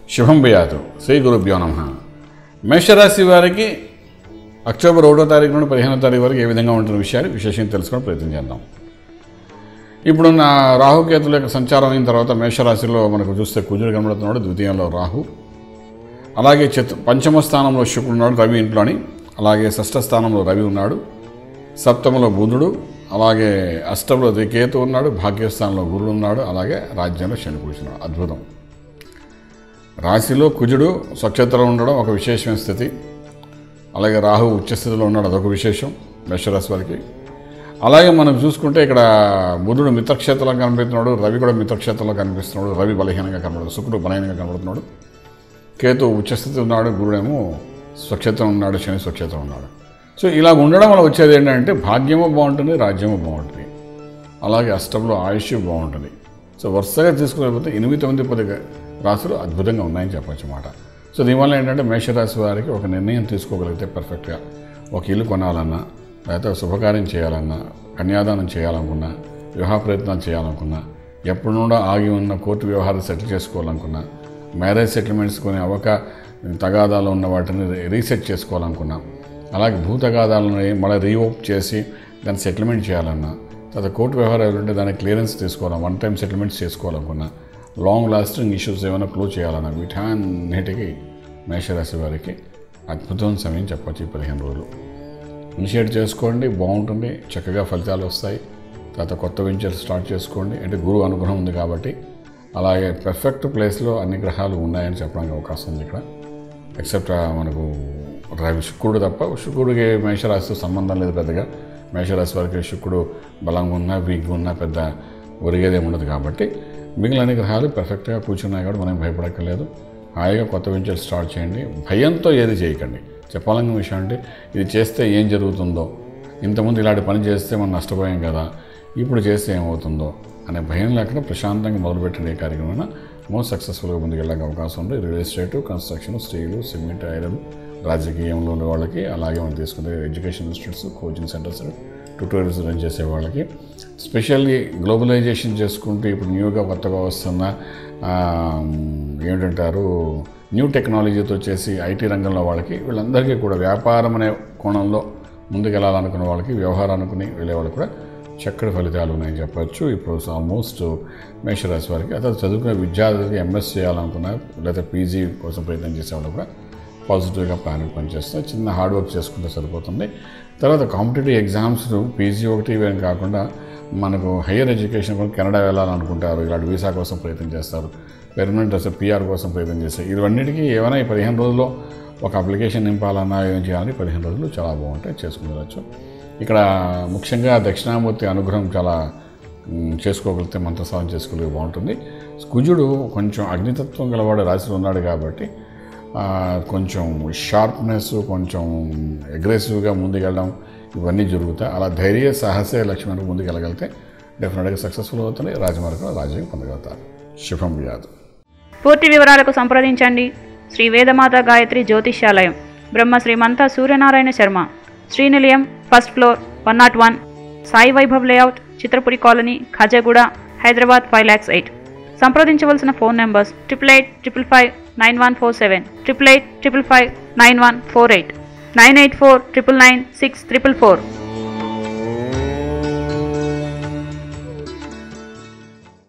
శుభం భయాతు శ్రీ గురుభ్యో నమ మేషరాశి వారికి అక్టోబర్ ఒకటో తారీఖు నుండి పదిహేనో తారీఖు వరకు ఏ విధంగా ఉంటున్న విషయాలు విశేషంగా తెలుసుకోవడం ప్రయత్నం చేద్దాం ఇప్పుడున్న రాహుకేతుల యొక్క సంచారం అయిన తర్వాత మేషరాశిలో మనకు చూస్తే కుజుడు కనబడుతున్నాడు ద్వితీయంలో రాహు అలాగే చతు పంచమ స్థానంలో శుక్రుడు ఉన్నాడు రవి ఇంట్లోని అలాగే షష్ఠ స్థానంలో రవి ఉన్నాడు సప్తమలో బుధుడు అలాగే అష్టంలో కేతు ఉన్నాడు భాగ్యస్థానంలో గురుడు ఉన్నాడు అలాగే రాజ్యంలో శని కూర్చున్నాడు అద్భుతం రాశిలో కుజుడు స్వచ్ఛతలో ఉండడం ఒక విశేషమైన స్థితి అలాగే రాహు ఉచ్చస్థితిలో ఉన్నాడు అదొక విశేషం మేషరాశి వారికి అలాగే మనం చూసుకుంటే ఇక్కడ బుధుడు మిత్రక్షేత్రంలో కనిపిస్తున్నాడు రవి కూడా మిత్రక్షేత్రంలో కనిపిస్తున్నాడు రవి బలహీనంగా కనబడుతుంది శుక్రుడు బలహీనంగా కనబడుతున్నాడు కేతు ఉచ్చస్థితి ఉన్నాడు గురుడేమో స్వచ్ఛతం ఉన్నాడు శని స్వచ్ఛతం ఉన్నాడు సో ఇలా ఉండడం వల్ల వచ్చేది ఏంటంటే భాగ్యము బాగుంటుంది రాజ్యము బాగుంటుంది అలాగే అష్టంలో ఆయుష్ బాగుంటుంది సో వరుసగా తీసుకునేపోతే ఎనిమిది తొమ్మిది పది రాశులు అద్భుతంగా ఉన్నాయని చెప్పొచ్చు అన్నమాట సో దీనివల్ల ఏంటంటే మేషరాశి వారికి ఒక నిర్ణయం తీసుకోగలిగితే పర్ఫెక్ట్గా ఒక ఇల్లు కొనాలన్నా లేకపోతే ఒక శుభకార్యం చేయాలన్నా కన్యాదానం చేయాలనుకున్నా వివాహ ప్రయత్నాలు చేయాలనుకున్నా ఎప్పటి నుండో ఆగి ఉన్న కోర్టు వ్యవహారాలు సెటిల్ చేసుకోవాలనుకున్నా మ్యారేజ్ సెటిల్మెంట్స్ కొన్ని అవక తగాదాలు ఉన్న వాటిని రీసెట్ చేసుకోవాలనుకున్నా అలాగే భూ తగాదాలను మళ్ళీ రీఓప్ చేసి దాన్ని సెటిల్మెంట్ చేయాలన్నా తర్వాత కోర్టు వ్యవహారాలు ఉంటే దాన్ని క్లియరెన్స్ తీసుకోవాలన్నా వన్ టైం సెటిల్మెంట్స్ చేసుకోవాలనుకున్నా లాంగ్ లాస్టింగ్ ఇష్యూస్ ఏమైనా క్లోజ్ చేయాలన్నా వీటన్నిటికీ మేషరాశి వారికి అద్భుతమైన సమయం చెప్పొచ్చు ఈ పదిహేను రోజులు ఇనిషియేట్ చేసుకోండి బాగుంటుంది చక్కగా ఫలితాలు వస్తాయి తర్వాత కొత్త వెంచర్స్ స్టార్ట్ చేసుకోండి అంటే గురువు అనుగ్రహం ఉంది కాబట్టి అలాగే పర్ఫెక్ట్ ప్లేస్లో అన్ని గ్రహాలు ఉన్నాయని చెప్పడానికి అవకాశం ఉంది ఇక్కడ ఎక్సెప్ట్ మనకు రవి శుక్రుడు తప్ప శుక్రుడికి మేషరాశితో సంబంధం లేదు పెద్దగా మేషరాశి వారికి శుక్రుడు బలంగా ఉన్నా వీక్గా ఉన్నా పెద్ద ఒరిగేదేమి ఉండదు కాబట్టి మిగిలిన అన్ని గ్రహాలు పర్ఫెక్ట్గా కూర్చున్నాయి కాబట్టి మనం భయపడక్కర్లేదు హాయిగా కొత్త వెంచర్స్ స్టార్ట్ చేయండి భయంతో ఏది చేయకండి చెప్పాలన్న విషయం అంటే ఇది చేస్తే ఏం జరుగుతుందో ఇంతకుముందు ఇలాంటి పని చేస్తే మనం నష్టపోయాం కదా ఇప్పుడు చేస్తే ఏమవుతుందో అనే భయం లేకుండా ప్రశాంతంగా మొదలుపెట్టిన ఏ కార్యక్రమం మోస్ట్ సక్సెస్ఫుల్గా ముందుకెళ్ళడానికి అవకాశం ఉంది real estate construction steel cement iron రాజకీయంలో ఉన్న వాళ్ళకి అలాగే మనం తీసుకునే education institutes coaching centres tutorials run చేసే వాళ్ళకి స్పెషల్లీ గ్లోబలైజేషన్ చేసుకుంటూ ఇప్పుడు న్యూగా కొత్తగా వస్తున్న ఆ, ఏంటంటారు న్యూ టెక్నాలజీతో చేసి ఐటీ రంగంలో వాళ్ళకి వీళ్ళందరికీ కూడా వ్యాపారం అనే కోణంలో ముందుకెళ్ళాలనుకున్న వాళ్ళకి వ్యవహారం అనుకుని వెళ్ళే వాళ్ళకి కూడా చక్కటి ఫలితాలు ఉన్నాయని చెప్పొచ్చు ఇప్పుడు ఆల్మోస్ట్ మేషరాశి వారికి అతను చదువుకునే విద్యార్థులకి ఎంఎస్ చేయాలనుకున్నా లేదా పీజీ కోసం ప్రయత్నం చేసే వాళ్ళు కూడా పాజిటివ్గా ప్లాన్ పనిచేస్తే చిన్న హార్డ్ వర్క్ చేసుకుంటే సరిపోతుంది తర్వాత కాంపిటేటివ్ ఎగ్జామ్స్ పీజీ ఒకటి ఇవే కాకుండా మనకు హయ్యర్ ఎడ్యుకేషన్ కూడా కెనడా వెళ్ళాలనుకుంటారు ఇలాంటి వీసా కోసం ప్రయత్నం చేస్తారు పెర్మనెంట్ అసలు పిఆర్ కోసం ప్రయత్నం చేస్తారు ఇవన్నిటికీ ఏమైనా ఈ పదిహేను రోజుల్లో ఒక అప్లికేషన్ నింపాలన్నా ఏం చేయాలని పదిహేను రోజులు చాలా బాగుంటాయి చేసుకుని ఇక్కడ ముఖ్యంగా దక్షిణామూర్తి అనుగ్రహం చాలా మ్, చేసుకోగలిగితే మంత్రసాధన చేసుకోగలిగితే బాగుంటుంది కుజుడు కొంచెం అగ్నితత్వం గలవాడు రాశిలో ఉన్నాడు కాబట్టి ఆ, కొంచెం షార్ప్నెస్ కొంచెం అగ్రెసివ్గా ముందుకెళ్ళడం ఇవన్నీ జరుగుతాయి అలా ధైర్య సాహసే లక్ష్యానికి ముందుకెళ్ళగలిగితే డెఫినెట్గా సక్సెస్ఫుల్ అవుతుంది రాజమార్గంలో రాజ్యం పొందగలుగుతారు శుభం వ్యాధు పూర్తి వివరాలకు సంప్రదించండి Shri Vedamata Gayatri Jyotishyalayam Brahma Shrimanta Suryanarayana Sharma Srinilayam first floor one not one Sai Vaibhav layout Chitrapuri colony Khajaguda Hyderabad five lakhs eight సంప్రదించవలసిన phone numbers triple eight triple five nine one four seven triple eight triple five nine one four eight nine eight four triple nine six triple four